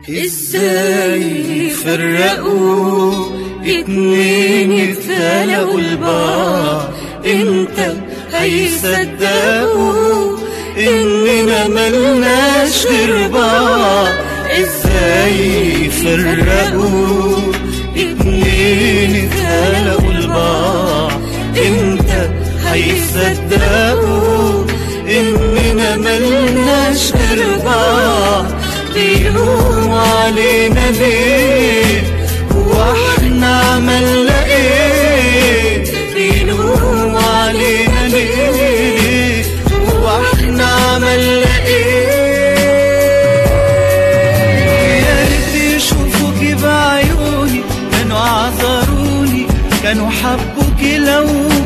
ازاي يفرقوا اتنين يتخلقوا لبعض امتى هيصدقوا اننا ملناش غير بعض ازاي يفرقوا اتنين يتخلقوا لبعض امتى هيصدقوا اننا ملناش غير بعض بيلوموا علينا ليه واحنا عملنا ايه بيلوموا علينا ليه واحنا عملنا ايه يا ريت يشوفوكي بعيوني كانوا عذروني كانوا حبوكي لو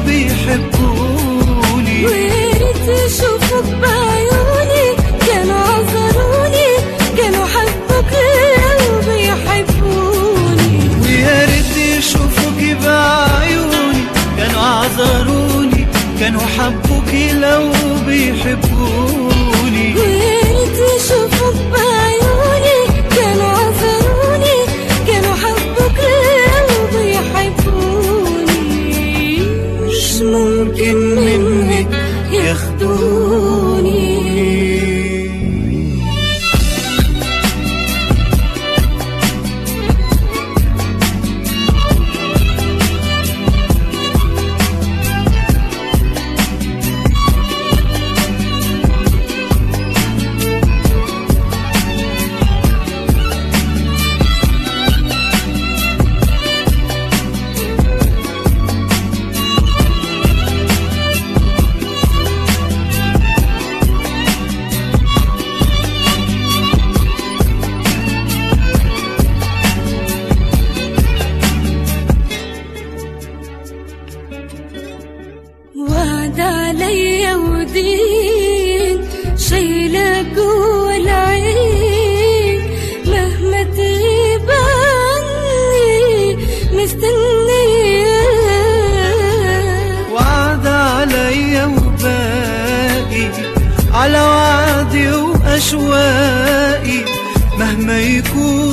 بيحبوني وياريت يشوفوك بعيوني كانوا عذروني كانوا حبوك لو بيحبوني ويا ريت يشوفوكي بعيوني كانوا عذروني كانوا حبوكي لو بيحبوني وياريت يشوفوك بعيوني كانوا عذروني كانوا حبوك لو بيحبوني مش ممكن منك ياخدوني وعد عليا ودين شايلة جوا العين مهما تغيب عني مستنية وعد عليا وباقي على وعدي وأشواقي مهما يكون